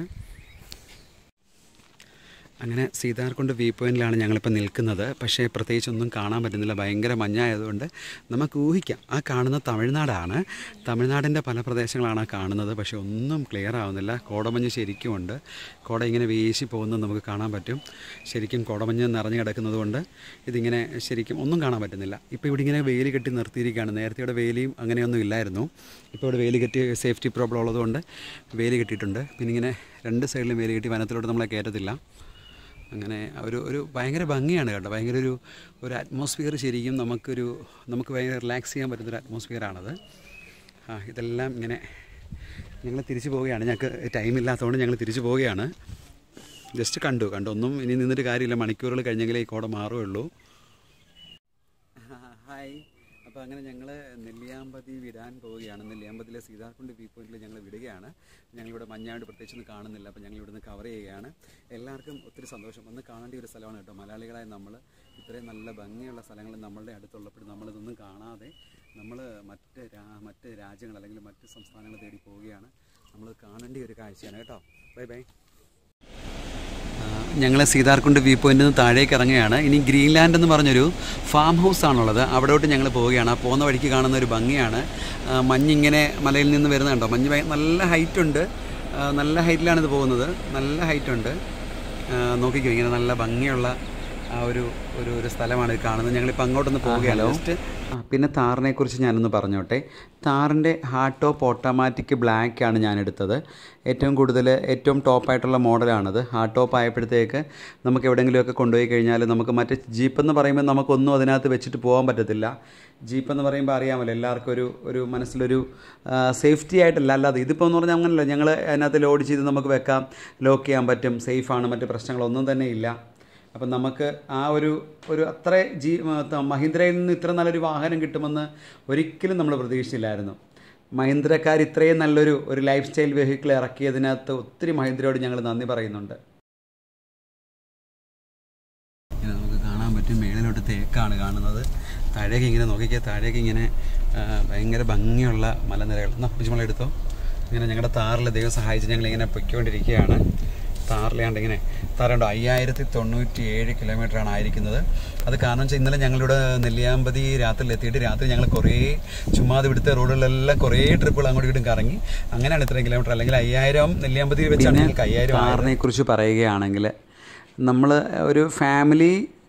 അങ്ങനെ സീതാർകുണ്ട് വ്യൂ പോയിന്റിലാണ് ഞങ്ങളിപ്പോൾ നിൽക്കുന്നത് പക്ഷേ പ്രത്യേകിച്ച് ഒന്നും കാണാൻ പറ്റുന്നില്ല ഭയങ്കര മഞ്ഞായതുകൊണ്ട് നമുക്ക് ഊഹിക്കാം ആ കാണുന്ന തമിഴ്നാടാണ് തമിഴ്നാടിൻ്റെ പല പ്രദേശങ്ങളാണ് ആ കാണുന്നത് പക്ഷേ ഒന്നും ക്ലിയർ ആവുന്നില്ല കോടമഞ്ഞ് ശരിക്കും ഉണ്ട് കോട ഇങ്ങനെ വീശി പോകുന്നത് നമുക്ക് കാണാൻ പറ്റും ശരിക്കും കോടമഞ്ഞ് നിറഞ്ഞു കിടക്കുന്നത് കൊണ്ട് ഇതിങ്ങനെ ശരിക്കും ഒന്നും കാണാൻ പറ്റുന്നില്ല ഇപ്പോൾ ഇവിടെ ഇങ്ങനെ വേലി കെട്ടി നിർത്തിയിരിക്കുകയാണ് നേരത്തെ ഇവിടെ വേലിയും അങ്ങനെയൊന്നും ഇല്ലായിരുന്നു ഇപ്പോൾ ഇവിടെ വേലി കെട്ടി സേഫ്റ്റി പ്രോബ്ലം ഉള്ളതുകൊണ്ട് വേലി കെട്ടിയിട്ടുണ്ട് പിന്നെ ഇങ്ങനെ രണ്ട് സൈഡിലും വേലി കെട്ടി വനത്തിലോട്ട് നമ്മളെ കയറ്റത്തില്ല അങ്ങനെ ഒരു ഒരു ഭയങ്കര ഭംഗിയാണ് കേട്ടോ ഭയങ്കര ഒരു ഒരു അറ്റ്മോസ്ഫിയർ ശരിക്കും നമുക്കൊരു നമുക്ക് ഭയങ്കര റിലാക്സ് ചെയ്യാൻ പറ്റുന്നൊരു അറ്റ്മോസ്ഫിയറാണത് ആ ഇതെല്ലാം ഇങ്ങനെ ഞങ്ങൾ തിരിച്ചു പോവുകയാണ് ഞങ്ങൾക്ക് ടൈം ഇല്ലാത്തതുകൊണ്ട് ഞങ്ങൾ തിരിച്ചു പോവുകയാണ് ജസ്റ്റ് കണ്ടു കണ്ടു ഒന്നും ഇനി നിന്നിട്ട് കാര്യമില്ല മണിക്കൂറുകൾ കഴിഞ്ഞെങ്കിലേ ഈ കോട മാറുകയുള്ളൂ ഹായ് അപ്പോൾ അങ്ങനെ ഞങ്ങൾ നെല്ലിയാമ്പതി വിടാൻ പോവുകയാണ് നെല്ലിയാമ്പതിയിലെ സീതാർകുണ്ട് വ്യൂ പോയിന്റിൽ ഞങ്ങൾ വിടുകയാണ് ഞങ്ങളിവിടെ മഞ്ഞായിട്ട് പ്രത്യേകിച്ചൊന്നും കാണുന്നില്ല അപ്പോൾ ഞങ്ങൾ ഇവിടുന്ന് കവർ ചെയ്യുകയാണ് എല്ലാവർക്കും ഒത്തിരി സന്തോഷം ഒന്ന് കാണേണ്ട ഒരു സ്ഥലമാണ് കേട്ടോ മലയാളികളായ നമ്മൾ ഇത്രയും നല്ല ഭംഗിയുള്ള സ്ഥലങ്ങൾ നമ്മളുടെ അടുത്തുള്ളപ്പോൾ നമ്മളിതൊന്നും കാണാതെ നമ്മൾ മറ്റ് രാ മറ്റ് രാജ്യങ്ങൾ അല്ലെങ്കിൽ മറ്റ് സംസ്ഥാനങ്ങൾ തേടി പോവുകയാണ് നമ്മൾ കാണേണ്ട ഒരു കാഴ്ചയാണ് കേട്ടോ ബൈ ബൈ ഞങ്ങൾ സീതാർകുണ്ട് വ്യൂ പോയിന്റിൽ നിന്ന് താഴേക്ക് ഇറങ്ങുകയാണ് ഇനി ഗ്രീൻലാൻഡ് എന്ന് പറഞ്ഞൊരു ഫാം ഹൗസ് ആണുള്ളത് അവിടോട്ട് ഞങ്ങൾ പോവുകയാണ് ആ പോകുന്ന വഴിക്ക് കാണുന്ന ഒരു ഭംഗിയാണ് ആ, മഞ്ഞിങ്ങനെ മലയിൽ നിന്ന് വരുന്നത് കണ്ടോ മഞ്ഞ് ഭയ- നല്ല ഹൈറ്റ് ഉണ്ട് ആ, നല്ല ഹൈറ്റിലാണ് ഇത് പോകുന്നത് നല്ല ഹൈറ്റ് ഉണ്ട് ആ, നോക്കിക്കോ ഇങ്ങനെ നല്ല ഭംഗിയുള്ള ആ ഒരു ഒരു ഒരു സ്ഥലമാണ് ഇത് കാണുന്നത് ഞങ്ങളിപ്പോൾ അങ്ങോട്ടൊന്ന് പോവുകയാണ് ജസ്റ്റ് പിന്നെ താറിനെ കുറിച്ച് ഞാനൊന്ന് പറഞ്ഞോട്ടെ താറിൻ്റെ ഹാർഡ് ടോപ്പ് ഓട്ടോമാറ്റിക് ബ്ലാക്ക് ആണ് ഞാൻ എടുത്തത് ഏറ്റവും കൂടുതൽ ഏറ്റവും ടോപ്പായിട്ടുള്ള മോഡലാണത് ഹാർഡ് ടോപ്പ് ആയപ്പോഴത്തേക്ക് നമുക്ക് എവിടെയെങ്കിലുമൊക്കെ കൊണ്ടുപോയി കഴിഞ്ഞാൽ നമുക്ക് മറ്റേ ജീപ്പ് എന്ന് പറയുമ്പോൾ നമുക്കൊന്നും അതിനകത്ത് വെച്ചിട്ട് പോകാൻ പറ്റത്തില്ല ജീപ്പ് എന്ന് പറയുമ്പോൾ അറിയാമല്ലോ എല്ലാവർക്കും ഒരു ഒരു മനസ്സിലൊരു സേഫ്റ്റി ആയിട്ടല്ല അല്ലാതെ ഇതിപ്പോൾ എന്ന് പറഞ്ഞാൽ അങ്ങനല്ല ഞങ്ങൾ അതിനകത്ത് ലോഡ് ചെയ്ത് നമുക്ക് വെക്കാം ലോക്ക് ചെയ്യാൻ പറ്റും സേഫാണ് മറ്റ് പ്രശ്നങ്ങളൊന്നും തന്നെ ഇല്ല അപ്പം നമുക്ക് ആ ഒരു ഒരു അത്ര ജീ ത- മഹീന്ദ്രയിൽ നിന്ന് ഇത്ര നല്ലൊരു വാഹനം കിട്ടുമെന്ന് ഒരിക്കലും നമ്മൾ പ്രതീക്ഷിച്ചില്ലായിരുന്നു മഹീന്ദ്രക്കാർ ഇത്രയും നല്ലൊരു ഒരു ലൈഫ് സ്റ്റൈൽ വെഹിക്കിൾ ഇറക്കിയതിനകത്ത് ഒത്തിരി മഹീന്ദ്രയോട് ഞങ്ങൾ നന്ദി പറയുന്നുണ്ട് ഇങ്ങനെ നമുക്ക് കാണാൻ പറ്റും മേളിലോട്ട് തേക്കാണ് കാണുന്നത് താഴേക്ക് ഇങ്ങനെ നോക്കിക്കുക താഴേക്ക് ഇങ്ങനെ ആ, ഭയങ്കര ഭംഗിയുള്ള മലനിരകൾ എന്നാ പിടിച്ചുമല എടുത്തോ ഇങ്ങനെ ഞങ്ങളുടെ താറിൽ ദൈവം സഹായിച്ച് ഞങ്ങൾ ഇങ്ങനെ പൊയ്ക്കൊണ്ടിരിക്കുകയാണ് താറിലാണ്ട് ഇങ്ങനെ താറുണ്ടോ അയ്യായിരത്തി തൊണ്ണൂറ്റി ഏഴ് കിലോമീറ്ററാണ് ആയിരിക്കുന്നത് അത് കാരണം വെച്ചാൽ ഇന്നലെ ഞങ്ങളിവിടെ നെല്ലിയാമ്പതി രാത്രിയിൽ എത്തിയിട്ട് രാത്രി ഞങ്ങൾ കുറേ ചുമ്മാതെ ഇവിടുത്തെ റോഡുകളിലെല്ലാം കുറേ ട്രിപ്പുകൾ അങ്ങോട്ടും ഇങ്ങോട്ടും കറങ്ങി അങ്ങനെയാണ് ഇത്രയും കിലോമീറ്റർ അല്ലെങ്കിൽ അയ്യായിരം നെല്ലിയാമ്പതി വെച്ചാണ് ഞങ്ങൾക്ക് അയ്യായിരം കാറിനെ കുറിച്ച് പറയുകയാണെങ്കിൽ നമ്മൾ ഒരു ഫാമിലി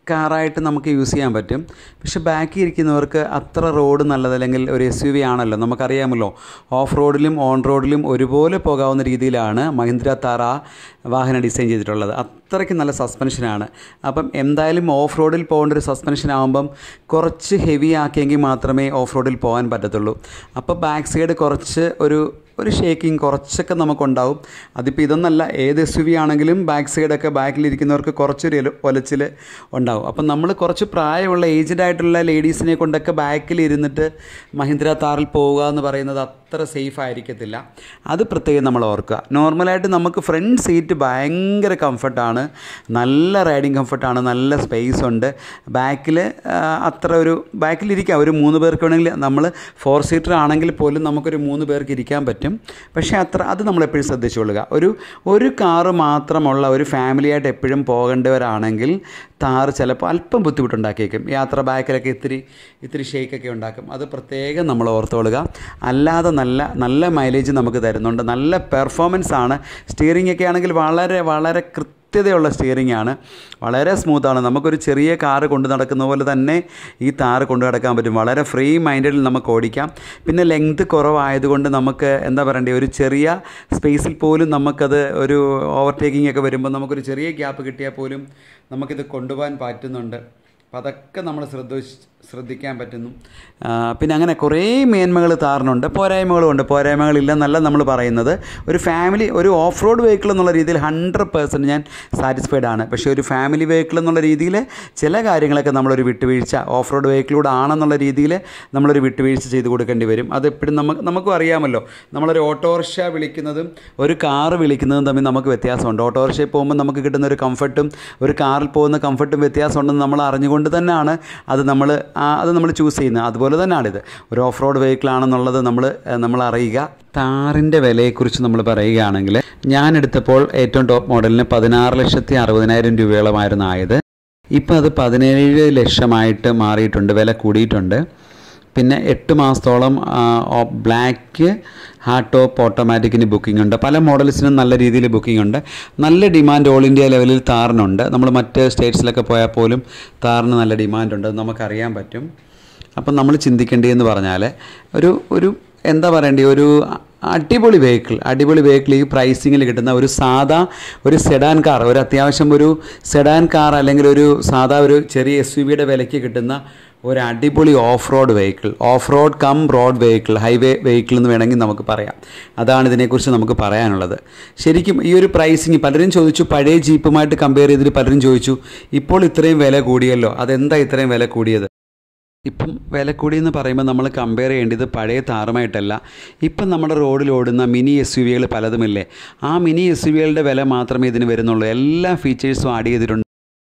കാറായിട്ട് നമുക്ക് യൂസ് ചെയ്യാൻ പറ്റും പക്ഷെ ബാക്കിൽ ഇരിക്കുന്നവർക്ക് അത്ര റോഡ് നല്ലതല്ലെങ്കിൽ ഒരു എസ് യു വി ആണല്ലോ നമുക്കറിയാമല്ലോ ഓഫ് റോഡിലും ഓൺ റോഡിലും ഒരുപോലെ പോകാവുന്ന രീതിയിലാണ് മഹീന്ദ്ര താർ ആ വാഹനം ഡിസൈൻ ചെയ്തിട്ടുള്ളത് അത്രയ്ക്ക് നല്ല സസ്പെൻഷനാണ് അപ്പം എന്തായാലും ഓഫ് റോഡിൽ പോകേണ്ട ഒരു സസ്പെൻഷൻ ആകുമ്പം കുറച്ച് ഹെവി ആക്കിയെങ്കിൽ മാത്രമേ ഓഫ് റോഡിൽ പോകാൻ പറ്റത്തുള്ളൂ അപ്പോൾ ബാക്ക് സൈഡ് കുറച്ച് ഒരു ഒരു ഷേക്കിങ് കുറച്ചൊക്കെ നമുക്കുണ്ടാവും അതിപ്പോൾ ഇതൊന്നല്ല ഏത് എസ് യു വി ആണെങ്കിലും ബാക്ക് സൈഡൊക്കെ ബാക്കിലിരിക്കുന്നവർക്ക് കുറച്ചൊരു എല- ഒലച്ചിൽ ഉണ്ടാവും അപ്പം നമ്മൾ കുറച്ച് പ്രായമുള്ള ഏജ്ഡ് ആയിട്ടുള്ള ലേഡീസിനെ കൊണ്ടൊക്കെ ബാക്കിൽ ഇരുന്നിട്ട് മഹീന്ദ്ര താറിൽ പോവുക എന്ന് പറയുന്നത് അത്ര സേഫ് ആയിരിക്കത്തില്ല അത് പ്രത്യേകം നമ്മൾ ഓർക്കുക നോർമലായിട്ട് നമുക്ക് ഫ്രണ്ട് സീറ്റ് ഭയങ്കര കംഫർട്ടാണ് നല്ല റൈഡിങ് കംഫർട്ടാണ് നല്ല സ്പേസ് ഉണ്ട് ബാക്കിൽ അത്ര ഒരു ബാക്കിലിരിക്കാം ഒരു മൂന്ന് പേർക്ക് വേണമെങ്കിൽ നമ്മൾ ഫോർ സീറ്റർ ആണെങ്കിൽ പോലും നമുക്കൊരു മൂന്ന് പേർക്ക് ഇരിക്കാൻ പറ്റും പക്ഷേ അത്ര അത് നമ്മളെപ്പോഴും ശ്രദ്ധിച്ചുകൊള്ളുക ഒരു ഒരു കാറ് മാത്രമുള്ള ഒരു ഫാമിലിയായിട്ട് എപ്പോഴും പോകേണ്ടവരാണെങ്കിൽ താറ് ചിലപ്പോൾ അല്പം ബുദ്ധിമുട്ടുണ്ടാക്കിയേക്കും യാത്ര ബാക്കിലൊക്കെ ഇത്തിരി ഇത്തിരി ഷേക്കൊക്കെ ഉണ്ടാക്കും അത് പ്രത്യേകം നമ്മൾ ഓർത്തുകൊള്ളുക അല്ലാതെ നല്ല നല്ല മൈലേജ് നമുക്ക് തരുന്നുണ്ട് നല്ല പെർഫോമൻസ് ആണ് സ്റ്റിയറിംഗ് ഒക്കെ ആണെങ്കിൽ വളരെ വളരെ കൃത്യതയുള്ള സ്റ്റിയറിംഗ് ആണ് വളരെ സ്മൂത്താണ് നമുക്കൊരു ചെറിയ കാറ് കൊണ്ടു നടക്കുന്ന പോലെ തന്നെ ഈ താറ് കൊണ്ടു നടക്കാൻ പറ്റും വളരെ ഫ്രീ മൈൻഡിൽ നമുക്ക് ഓടിക്കാം പിന്നെ ലെങ്ത് കുറവായതുകൊണ്ട് നമുക്ക് എന്താ പറയണ്ടേ ഒരു ചെറിയ സ്പേസിൽ പോലും നമുക്കത് ഒരു ഓവർടേക്കിംഗ് ഒക്കെ വരുമ്പോൾ നമുക്കൊരു ചെറിയ ഗ്യാപ്പ് കിട്ടിയാൽ പോലും നമുക്കിത് കൊണ്ടുപോകാൻ പറ്റുന്നുണ്ട് അപ്പോൾ അതൊക്കെ നമ്മൾ ശ്രദ്ധിച്ച് ശ്രദ്ധിക്കാൻ പറ്റുന്നു ആ, പിന്നെ അങ്ങനെ കുറേ മേന്മകൾ താറിനുണ്ട് പോരായ്മകളും ഉണ്ട് പോരായ്മകളില്ലെന്നല്ല നമ്മൾ പറയുന്നത് ഒരു ഫാമിലി ഒരു ഓഫ് റോഡ് വെഹിക്കിൾ എന്നുള്ള രീതിയിൽ ഹൺഡ്രഡ് പേഴ്സൻറ്റ് ഞാൻ സാറ്റിസ്ഫൈഡ് ആണ് പക്ഷേ ഒരു ഫാമിലി വെഹിക്കിൾ എന്നുള്ള രീതിയിൽ ചില കാര്യങ്ങളൊക്കെ നമ്മളൊരു വിട്ടുവീഴ്ച ഓഫ് റോഡ് വെഹിക്കിളൂടെ ആണെന്നുള്ള രീതിയിൽ നമ്മളൊരു വിട്ടുവീഴ്ച ചെയ്ത് കൊടുക്കേണ്ടി വരും അത് എപ്പോഴും നമുക്ക് നമുക്കും അറിയാമല്ലോ നമ്മളൊരു ഓട്ടോറിക്ഷ വിളിക്കുന്നതും ഒരു കാറ് വിളിക്കുന്നതും തമ്മിൽ നമുക്ക് വ്യത്യാസമുണ്ട് ഓട്ടോറിക്ഷയിൽ പോകുമ്പോൾ നമുക്ക് കിട്ടുന്ന ഒരു കംഫർട്ടും ഒരു കാറിൽ പോകുന്ന കംഫർട്ടും വ്യത്യാസമുണ്ടെന്ന് നമ്മൾ അറിഞ്ഞുകൊണ്ട് തന്നെയാണ് അത് നമ്മൾ അത് നമ്മൾ ചൂസ് ചെയ്യുന്നത് അതുപോലെ തന്നെയാണിത് ഒരു ഓഫ് റോഡ് വെഹിക്കിൾ ആണെന്നുള്ളത് നമ്മൾ നമ്മൾ അറിയുക താറിൻ്റെ വിലയെക്കുറിച്ച് നമ്മൾ പറയുകയാണെങ്കിൽ ഞാൻ എടുത്തപ്പോൾ ഏറ്റവും ടോപ്പ് മോഡലിന് പതിനാറ് ലക്ഷത്തി അറുപതിനായിരം രൂപയോളമായിരുന്നു ആയത് ഇപ്പം അത് പതിനേഴ് ലക്ഷമായിട്ട് മാറിയിട്ടുണ്ട് വില കൂടിയിട്ടുണ്ട് പിന്നെ എട്ട് മാസത്തോളം ആ, ഓ- ബ്ലാക്ക് ഹാർഡ് ടോപ്പ് ഓട്ടോമാറ്റിക്കിന് ബുക്കിംഗ് ഉണ്ട് പല മോഡൽസിനും നല്ല രീതിയിൽ ബുക്കിംഗ് ഉണ്ട് നല്ല ഡിമാൻഡ് ഓൾ ഇന്ത്യ ലെവലിൽ താറിനുണ്ട് നമ്മൾ മറ്റ് സ്റ്റേറ്റ്സിലൊക്കെ പോയാൽ പോലും താറിന് നല്ല ഡിമാൻഡ് ഉണ്ട് അത് നമുക്കറിയാൻ പറ്റും അപ്പം നമ്മൾ ചിന്തിക്കേണ്ടതെന്ന് പറഞ്ഞാൽ ഒരു ഒരു എന്താ പറയണ്ടേ ഒരു അടിപൊളി വെഹിക്കിൾ അടിപൊളി വെഹിക്കിൾ ഈ പ്രൈസിങ്ങിൽ കിട്ടുന്ന ഒരു സാധാ ഒരു സെഡാൻ കാർ ഒരു അത്യാവശ്യം ഒരു സെഡാൻ കാർ അല്ലെങ്കിൽ ഒരു സാധാ ഒരു ചെറിയ എസ് യു വിയുടെ വിലയ്ക്ക് കിട്ടുന്ന ഒരു അടിപൊളി off road vehicle off road cum road vehicle highway vehicle എന്ന് വേണമെങ്കിൽ നമുക്ക് പറയാം അതാണ് ഇതിനെക്കുറിച്ച് നമുക്ക് പറയാനുള്ളത് ശരിക്കും ഈ ഒരു പ്രൈസിങ് പലരും ചോദിച്ചു പഴയ ജീപ്പുമായിട്ട് കമ്പയർ ചെയ്തിട്ട് പലരും ചോദിച്ചു ഇപ്പോൾ ഇത്രയും വില കൂടിയല്ലോ അതെന്താ ഇത്രയും വില കൂടിയത് ഇപ്പം വില കൂടിയെന്ന് പറയുമ്പോൾ നമ്മൾ കമ്പയർ ചെയ്യേണ്ടത് പഴയ താറുമായിട്ടല്ല ഇപ്പം നമ്മുടെ റോഡിൽ ഓടുന്ന മിനി എസ് യു വികൾ പലതുമില്ലേ ആ മിനി എസ് യു വികളുടെ വില മാത്രമേ ഇതിന് വരുന്നുള്ളൂ എല്ലാ ഫീച്ചേഴ്സും ആഡ് ചെയ്തിട്ടുണ്ട്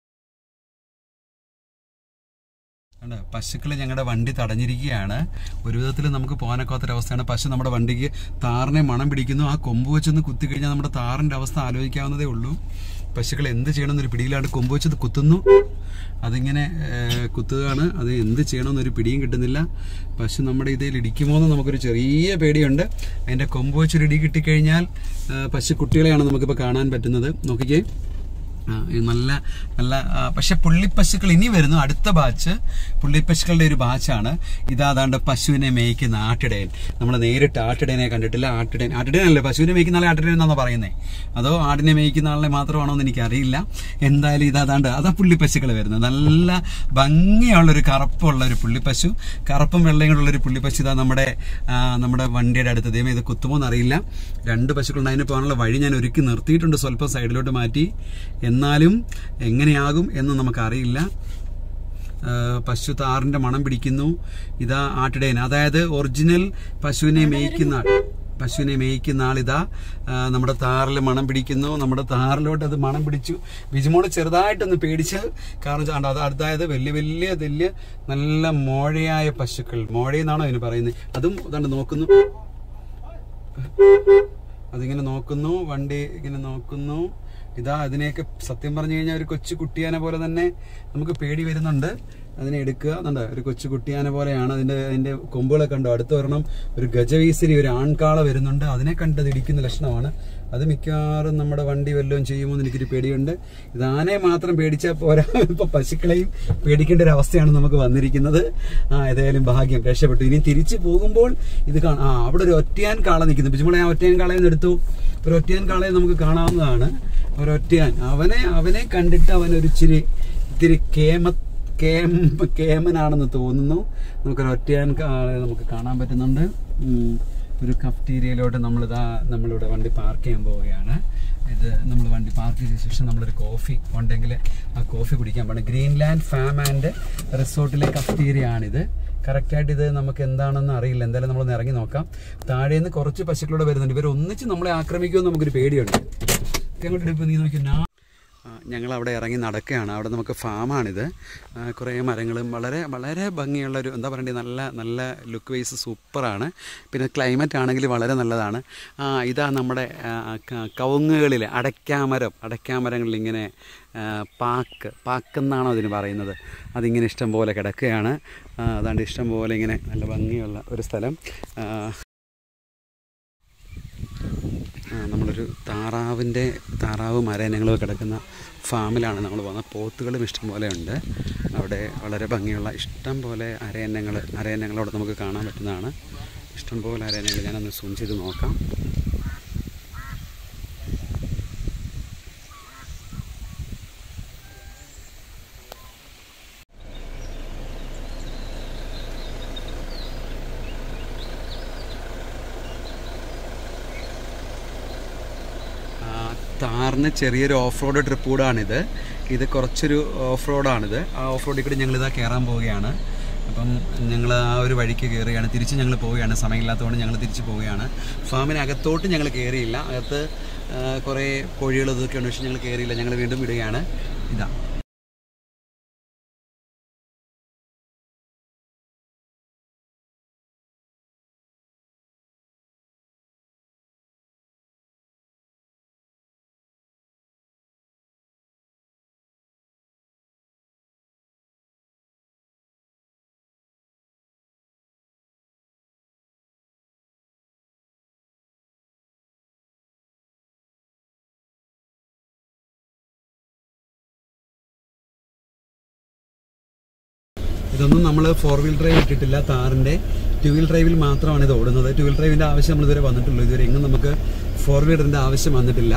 പശുക്കൾ ഞങ്ങളുടെ വണ്ടി തടഞ്ഞിരിക്കുകയാണ് ഒരു വിധത്തിൽ നമുക്ക് പോകാനൊക്കാത്തൊരവസ്ഥയാണ് പശു നമ്മുടെ വണ്ടിക്ക് താറിനെ മണം പിടിക്കുന്നു ആ കൊമ്പ് വെച്ചൊന്ന് കുത്തി കഴിഞ്ഞാൽ നമ്മുടെ താറിൻ്റെ അവസ്ഥ ആലോചിക്കാവുന്നതേ ഉള്ളൂ പശുക്കൾ എന്ത് ചെയ്യണമെന്നൊരു പിടിയിലാണ്ട് കൊമ്പ് വെച്ചത് കുത്തുന്നു അതിങ്ങനെ ഏഹ്, കുത്തുകയാണ് അത് എന്ത് ചെയ്യണമെന്നൊരു പിടിയും കിട്ടുന്നില്ല പശു നമ്മുടെ ഇതിൽ ഇടിക്കുമോ എന്ന് നമുക്കൊരു ചെറിയ പേടിയുണ്ട് അതിൻ്റെ കൊമ്പ് വെച്ചൊരു ഇടി കിട്ടിക്കഴിഞ്ഞാൽ ഏഹ്, പശു കുട്ടികളെയാണ് നമുക്കിപ്പോൾ കാണാൻ പറ്റുന്നത് നോക്കിക്കേ ആ, ഇത് നല്ല നല്ല ആ, പക്ഷെ പുള്ളിപ്പശുക്കൾ ഇനി വരുന്നു അടുത്ത ബാച്ച് പുള്ളിപ്പശുക്കളുടെ ഒരു ബാച്ചാണ് ഇതാതാണ്ട് പശുവിനെ മേയ്ക്കുന്ന ആട്ടിടയൻ നമ്മൾ നേരിട്ട് ആട്ടിടയനെ കണ്ടിട്ടില്ല ആട്ടിടയൻ ആട്ടിടയനല്ലേ പശുവിനെ മേയ്ക്കുന്ന ആളെ ആട്ടിടയൻ എന്നാണ് പറയുന്നത് അതോ ആടിനെ മേയ്ക്കുന്ന ആളിനെ മാത്രമാണോ എന്ന് എനിക്കറിയില്ല എന്തായാലും ഇതാതാണ്ട് അതാ പുള്ളിപ്പശുക്കൾ വരുന്നത് നല്ല ഭംഗിയുള്ള ഒരു കറുപ്പുള്ള ഒരു പുള്ളിപ്പശു കറുപ്പും വെള്ളയും കൂടെ ഉള്ള ഒരു പുള്ളിപ്പശു ഇതാ നമ്മുടെ ആ, നമ്മുടെ വണ്ടിയുടെ അടുത്ത് ദൈവം ഇത് കുത്തുമോ എന്നറിയില്ല രണ്ട് പശുക്കളുണ്ട് അതിന് പോകാനുള്ള വഴി ഞാൻ ഒരുക്കി നിർത്തിയിട്ടുണ്ട് സ്വല്പം സൈഡിലോട്ട് മാറ്റി എന്നാലും എങ്ങനെയാകും എന്ന് നമുക്കറിയില്ല ആ, പശു താറിന്റെ മണം പിടിക്കുന്നു ഇതാ ആട്ടിടയൻ അതായത് ഒറിജിനൽ പശുവിനെ മേയ്ക്കുന്ന ആൾ പശുവിനെ മേയ്ക്കുന്ന ആളിതാ ആ, നമ്മുടെ താറിൽ മണം പിടിക്കുന്നു നമ്മുടെ താറിലോട്ട് അത് മണം പിടിച്ചു ബിജുമോള് ചെറുതായിട്ടൊന്ന് പേടിച്ച് കാരണം വെച്ചാൽ അത് അതായത് വലിയ വലിയ വലിയ നല്ല മോഴയായ പശുക്കൾ മോഴയെന്നാണോ അതിന് പറയുന്നത് അതും അതാണ്ട് നോക്കുന്നു അതിങ്ങനെ നോക്കുന്നു വണ്ടി ഇങ്ങനെ നോക്കുന്നു ഇതാ അതിനെയൊക്കെ സത്യം പറഞ്ഞു കഴിഞ്ഞാൽ ഒരു കൊച്ചു കുട്ടിയാനെ പോലെ തന്നെ നമുക്ക് പേടി വരുന്നുണ്ട് അതിനെ എടുക്കുക എന്നുണ്ട് ഒരു കൊച്ചു കുട്ടിയാന പോലെയാണ് അതിന്റെ അതിന്റെ കൊമ്പുകളെ കണ്ടു അടുത്ത് ഒരെണ്ണം ഒരു ഗജവീസിരി ഒരു ആൺകാള വരുന്നുണ്ട് അതിനെ കണ്ടത് ഇടിക്കുന്ന ലക്ഷണമാണ് അത് മിക്കവാറും നമ്മുടെ വണ്ടി വല്ലതും ചെയ്യുമോ എന്ന് എനിക്കൊരു പേടിയുണ്ട് ഇത് ആനയെ മാത്രം പേടിച്ചാൽ പോരാ ഇപ്പൊ പശുക്കളെയും പേടിക്കേണ്ട ഒരു അവസ്ഥയാണ് നമുക്ക് വന്നിരിക്കുന്നത് ആ ഏതായാലും ഭാഗ്യം രക്ഷപ്പെട്ടു ഇനി തിരിച്ചു പോകുമ്പോൾ ഇത് കാണാം ആ അവിടെ ഒരു ഒറ്റയാൻ കാള നിൽക്കുന്നു പിച്ചുമളെ ആ ഒറ്റയാൻ കാളയിൽ നിന്ന് എടുത്തു ഒരു ഒറ്റയാൻ കാളയെ നമുക്ക് കാണാവുന്നതാണ് ഒരു ഒറ്റയാൻ അവനെ അവനെ കണ്ടിട്ട് അവൻ ഒരു ഇച്ചിരി ഇത്തിരി കേമ കേം കേമനാണെന്ന് തോന്നുന്നു നമുക്കൊരു ഒറ്റയാൻ കാളെ നമുക്ക് കാണാൻ പറ്റുന്നുണ്ട് ഉം. ഒരു കഫ്റ്റീരിയയിലോട്ട് നമ്മളിതാ നമ്മളിവിടെ വണ്ടി പാർക്ക് ചെയ്യാൻ പോവുകയാണ് ഇത് നമ്മൾ വണ്ടി പാർക്ക് ചെയ്ത ശേഷം നമ്മളൊരു കോഫി ഉണ്ടെങ്കിൽ ആ കോഫി കുടിക്കാൻ പോകണം ഗ്രീൻലാൻഡ് ഫാം ആൻഡ് റിസോർട്ടിലെ കഫ്റ്റീരിയ ആണിത് കറക്റ്റായിട്ട് ഇത് നമുക്ക് എന്താണെന്ന് അറിയില്ല എന്തായാലും നമ്മളൊന്ന് ഇറങ്ങി നോക്കാം താഴെ നിന്ന് കുറച്ച് പശുക്കളോട് വരുന്നുണ്ട് ഇവർ ഒന്നിച്ച് നമ്മളെ ആക്രമിക്കുമെന്ന് നമുക്കൊരു പേടിയുണ്ട് ഒക്കെ അങ്ങോട്ട് എടുപ്പ് നീ നോക്കി നാ ഞങ്ങൾ അവിടെ ഇറങ്ങി നടക്കുകയാണ് അവിടെ നമുക്ക് ഫാമാണിത് ആ, കുറേ മരങ്ങളും വളരെ വളരെ ഭംഗിയുള്ള ഒരു എന്താ പറയണ്ടേ നല്ല നല്ല ലുക്ക് വൈസ് സൂപ്പറാണ് പിന്നെ ക്ലൈമറ്റ് ആണെങ്കിൽ വളരെ നല്ലതാണ് ആ ഇതാ നമ്മുടെ ആ, ക- കവുങ്ങുകളിൽ അടയ്ക്കാമരം അടയ്ക്കാമരങ്ങളിൽ ഇങ്ങനെ ആ, പാക്ക് പാക്കെന്നാണോ അതിന് പറയുന്നത് അതിങ്ങനെ ഇഷ്ടം പോലെ കിടക്കുകയാണ് ആ, അതാണ്ട് ഇഷ്ടം പോലെ ഇങ്ങനെ നല്ല ഭംഗിയുള്ള ഒരു സ്ഥലം ആ, ആ, നമ്മളൊരു താറാവിൻ്റെ താറാവ് മരയിനങ്ങൾ കിടക്കുന്ന ഫാമിലാണ് നമ്മൾ വന്നത് പോത്തുകളും ഇഷ്ടം പോലെ ഉണ്ട് അവിടെ വളരെ ഭംഗിയുള്ള ഇഷ്ടം പോലെ അരയന്നങ്ങൾ അരയന്നങ്ങൾ അവിടെ നമുക്ക് കാണാൻ പറ്റുന്നതാണ് ഇഷ്ടം പോലെ അരയന്നങ്ങൾ ഞാനൊന്ന് സൂം ചെയ്ത് നോക്കാം ആ, താറിന് ചെറിയൊരു ഓഫ് റോഡ് ട്രിപ്പ് കൂടാണിത് ഇത് കുറച്ചൊരു ഓഫ് റോഡാണിത് ആ ഓഫ് റോഡിൽ കൂടി ഞങ്ങളിതാ കയറാൻ പോവുകയാണ് അപ്പം ഞങ്ങൾ ആ ഒരു വഴിക്ക് കയറുകയാണ് തിരിച്ച് ഞങ്ങൾ പോവുകയാണ് സമയമില്ലാത്തതുകൊണ്ട് ഞങ്ങൾ തിരിച്ച് പോവുകയാണ് ഫാമിനകത്തോട്ട് ഞങ്ങൾ കയറിയില്ല അകത്ത് ആ, കുറേ കോഴികൾ ഇതൊക്കെയുണ്ട് പക്ഷെ ഞങ്ങൾ കയറിയില്ല ഞങ്ങൾ വീണ്ടും വിടുകയാണ് ഇതാ ഇതൊന്നും നമ്മൾ ഫോർ വീൽ ഡ്രൈവ് ഇട്ടിട്ടില്ല താറിൻ്റെ ടു വീൽ ഡ്രൈവിൽ മാത്രമാണ് ഇത് ഓടുന്നത് ടു വീൽ ഡ്രൈവിൻ്റെ ആവശ്യം നമ്മൾ ഇതുവരെ വന്നിട്ടുള്ളൂ ഇതുവരെ എങ്ങും നമുക്ക് ഫോർ വീലറിൻ്റെ ആവശ്യം വന്നിട്ടില്ല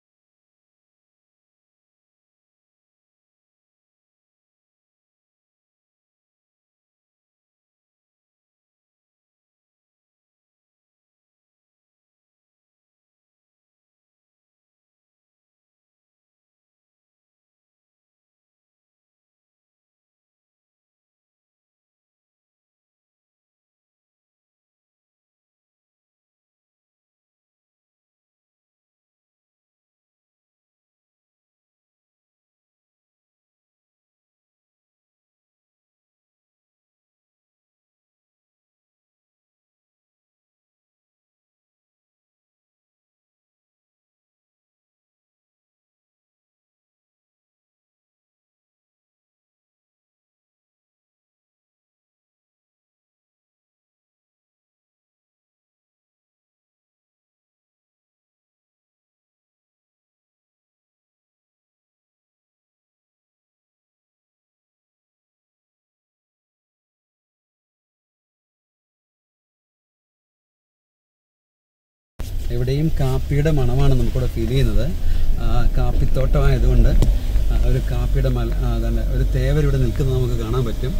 എവിടെയും കാപ്പിയുടെ മണമാണ് നമുക്കിവിടെ ഫീൽ ചെയ്യുന്നത് ആ, കാപ്പിത്തോട്ടമായതുകൊണ്ട് ആ, ഒരു കാപ്പിയുടെ മല ആ, അതല്ല ഒരു തേവർ ഇവിടെ നിൽക്കുന്നത് നമുക്ക് കാണാൻ പറ്റും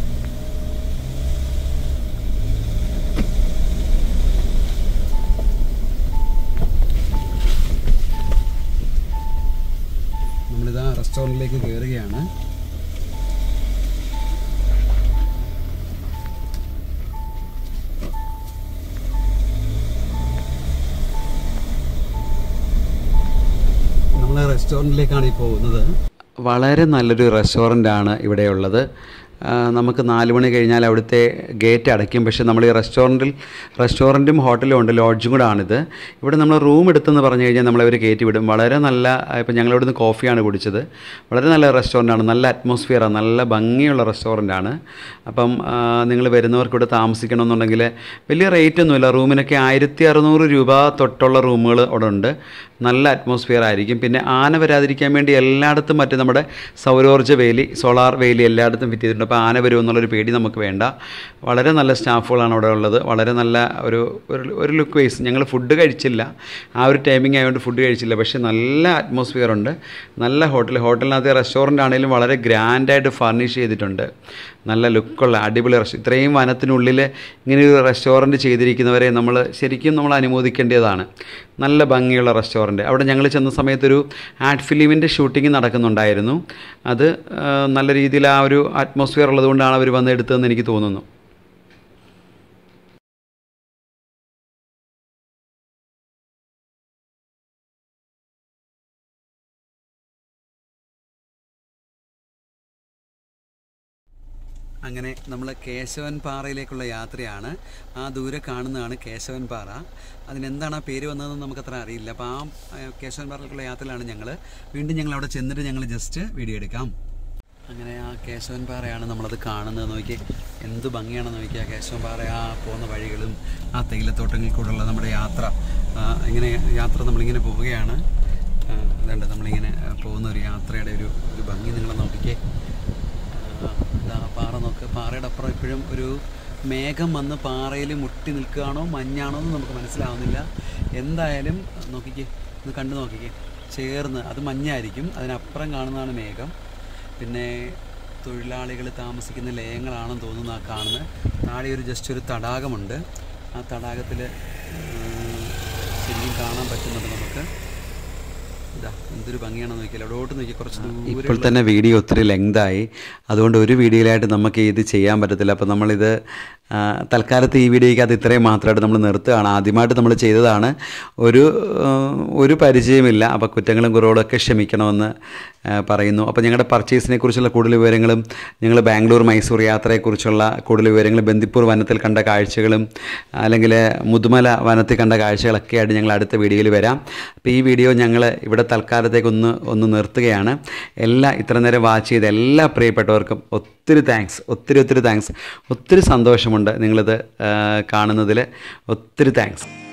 നമ്മളിതാ റെസ്റ്റോറൻറ്റിലേക്ക് കയറുകയാണ് നമ്മൾ റെസ്റ്റോറൻറ്റിലേക്കാണ് ഈ പോകുന്നത് വളരെ നല്ലൊരു റെസ്റ്റോറൻ്റ് ആണ് ഇവിടെയുള്ളത് ആ, നമുക്ക് നാല് മണി കഴിഞ്ഞാൽ അവിടുത്തെ ഗേറ്റ് അടയ്ക്കും പക്ഷേ നമ്മൾ ഈ റെസ്റ്റോറൻറ്റിൽ റെസ്റ്റോറൻറ്റും ഹോട്ടലും ഉണ്ട് ലോഡ്ജും കൂടെ ആണിത് ഇവിടെ നമ്മൾ റൂം എടുത്തെന്ന് പറഞ്ഞു കഴിഞ്ഞാൽ നമ്മളവർ കയറ്റി വിടും വളരെ നല്ല ഇപ്പം ഞങ്ങൾ ഇവിടുന്ന് കോഫിയാണ് കുടിച്ചത് വളരെ നല്ല റെസ്റ്റോറൻ്റാണ് നല്ല അറ്റ്മോസ്ഫിയറാണ് നല്ല ഭംഗിയുള്ള റെസ്റ്റോറൻ്റാണ് അപ്പം നിങ്ങൾ വരുന്നവർക്ക് ഇവിടെ താമസിക്കണമെന്നുണ്ടെങ്കിൽ വലിയ റേറ്റ് ഒന്നുമില്ല റൂമിനൊക്കെ ആയിരത്തി അറുന്നൂറ് രൂപ തൊട്ടുള്ള റൂമുകൾ അവിടെ ഉണ്ട് നല്ല അറ്റ്മോസ്ഫിയർ ആയിരിക്കും പിന്നെ ആന വരാതിരിക്കാൻ വേണ്ടി എല്ലായിടത്തും മറ്റേ നമ്മുടെ സൗരോർജ്ജ വേലി സോളാർ വേലി എല്ലായിടത്തും ഫിറ്റ് ചെയ്തിട്ടുണ്ട് അപ്പോൾ ആന വരും എന്നുള്ളൊരു പേടി നമുക്ക് വേണ്ട വളരെ നല്ല സ്റ്റാഫുകളാണ് അവിടെ ഉള്ളത് വളരെ നല്ല ഒരു ഒരു- ഒരു ലുക്ക് വൈസ് ഞങ്ങൾ ഫുഡ് കഴിച്ചില്ല ആ ഒരു ടൈമിംഗ് ആയതുകൊണ്ട് ഫുഡ് കഴിച്ചില്ല പക്ഷേ നല്ല അറ്റ്മോസ്ഫിയർ ഉണ്ട് നല്ല ഹോട്ടൽ ഹോട്ടലിനകത്ത് റെസ്റ്റോറൻ്റ് ആണെങ്കിലും വളരെ ഗ്രാൻഡായിട്ട് ഫർണിഷ് ചെയ്തിട്ടുണ്ട് നല്ല ലുക്കുള്ള അടിപൊളി റെസ്റ്റോ ഇത്രയും വനത്തിനുള്ളിൽ ഇങ്ങനെ ഒരു റെസ്റ്റോറൻറ്റ് ചെയ്തിരിക്കുന്നവരെ നമ്മൾ ശരിക്കും നമ്മൾ അനുമോദിക്കേണ്ടതാണ് നല്ല ഭംഗിയുള്ള റെസ്റ്റോറൻറ്റ് അവിടെ ഞങ്ങൾ ചെന്ന സമയത്തൊരു ആഡ് ഫിലിമിൻ്റെ ഷൂട്ടിംഗ് നടക്കുന്നുണ്ടായിരുന്നു അത് ആ, നല്ല രീതിയിൽ ആ ഒരു അറ്റ്മോസ്ഫിയർ ഉള്ളതുകൊണ്ടാണ് അവർ വന്ന് എടുത്തതെന്ന് എനിക്ക് തോന്നുന്നു അങ്ങനെ നമ്മൾ കേശവൻ പാറയിലേക്കുള്ള യാത്രയാണ് ആ ദൂരെ കാണുന്നതാണ് കേശവൻ പാറ അതിനെന്താണ് ആ പേര് വന്നതെന്ന് നമുക്കത്ര അറിയില്ല അപ്പോൾ ആ ആ, കേശവൻ പാറയിലേക്കുള്ള യാത്രയിലാണ് ഞങ്ങൾ വീണ്ടും ഞങ്ങൾ അവിടെ ചെന്നിട്ട് ഞങ്ങൾ ജസ്റ്റ് വീഡിയോ എടുക്കാം അങ്ങനെ ആ കേശവൻ പാറയാണ് നമ്മളത് കാണുന്നത് നോക്കി എന്ത് ഭംഗിയാണെന്ന് നോക്കി ആ കേശവൻ പാറ ആ പോകുന്ന വഴികളും ആ തേയിലത്തോട്ടങ്ങളിൽ കൂടെയുള്ള നമ്മുടെ യാത്ര ആ, ഇങ്ങനെ യാത്ര നമ്മളിങ്ങനെ പോവുകയാണ് ആ, ഇതുണ്ട് നമ്മളിങ്ങനെ ആ, പോകുന്ന ഒരു യാത്രയുടെ ഒരു ഒരു ഭംഗി നിങ്ങൾ നോക്കിക്കേ ആ, ഇതാ പാറ നോക്ക് പാറയുടെ അപ്പുറം ഇപ്പോഴും ഒരു മേഘം വന്ന് പാറയിൽ മുട്ടി നിൽക്കുകയാണോ മഞ്ഞാണോ എന്ന് നമുക്ക് മനസ്സിലാവുന്നില്ല എന്തായാലും നോക്കിക്കേ ഒന്ന് കണ്ടു നോക്കിക്കേ ചേർന്ന് അത് മഞ്ഞായിരിക്കും അതിനപ്പുറം കാണുന്നതാണ് മേഘം പിന്നെ തൊഴിലാളികൾ താമസിക്കുന്ന ലയങ്ങളാണെന്ന് തോന്നുന്നു ആ കാണുന്നത് താഴെ ഒരു ജസ്റ്റ് ഒരു തടാകമുണ്ട് ആ തടാകത്തിൽ ശരിക്കും കാണാൻ പറ്റുന്നുണ്ട് നമുക്ക് ഇതാ എന്തൊരു ഭംഗിയാണെന്ന് നോക്കിയാൽ അവിടോട്ട് നോക്കി കുറച്ച് ഇപ്പോൾ തന്നെ വീഡിയോ ഒത്തിരി ലെങ്തായി അതുകൊണ്ട് ഒരു വീഡിയോയിലായിട്ട് നമുക്ക് ഇത് ചെയ്യാൻ പറ്റത്തില്ല അപ്പോൾ നമ്മളിത് ആ, തൽക്കാലത്ത് ഈ വീഡിയോയ്ക്ക് അത് ഇത്രയും മാത്രമായിട്ട് നമ്മൾ നിർത്തുകയാണ് ആദ്യമായിട്ട് നമ്മൾ ചെയ്തതാണ് ഒരു ആ, ഒരു പരിചയമില്ല അപ്പോൾ കുറ്റങ്ങളും കുറവുകളൊക്കെ ക്ഷമിക്കണമെന്ന് ആ, പറയുന്നു അപ്പോൾ ഞങ്ങളുടെ പർച്ചേസിനെ കുറിച്ചുള്ള കൂടുതൽ വിവരങ്ങളും ഞങ്ങൾ ബാംഗ്ലൂർ മൈസൂർ യാത്രയെക്കുറിച്ചുള്ള കൂടുതൽ വിവരങ്ങളും ബന്ദിപ്പൂർ വനത്തിൽ കണ്ട കാഴ്ചകളും അല്ലെങ്കിൽ മുതുമല വനത്തിൽ കണ്ട കാഴ്ചകളൊക്കെ ആയിട്ട് ഞങ്ങൾ അടുത്ത വീഡിയോയിൽ വരാം അപ്പോൾ ഈ വീഡിയോ ഞങ്ങൾ ഇവിടെ തൽക്കാലത്തേക്കൊന്ന് ഒന്ന് നിർത്തുകയാണ് എല്ലാ ഇത്ര നേരം വാച്ച് ചെയ്ത എല്ലാ പ്രിയപ്പെട്ടവർക്കും ഒത്തിരി താങ്ക്സ് ഒത്തിരി ഒത്തിരി താങ്ക്സ് ഒത്തിരി സന്തോഷമുണ്ട് നിങ്ങളിത് ആ, കാണുന്നതിൽ ഒത്തിരി താങ്ക്സ്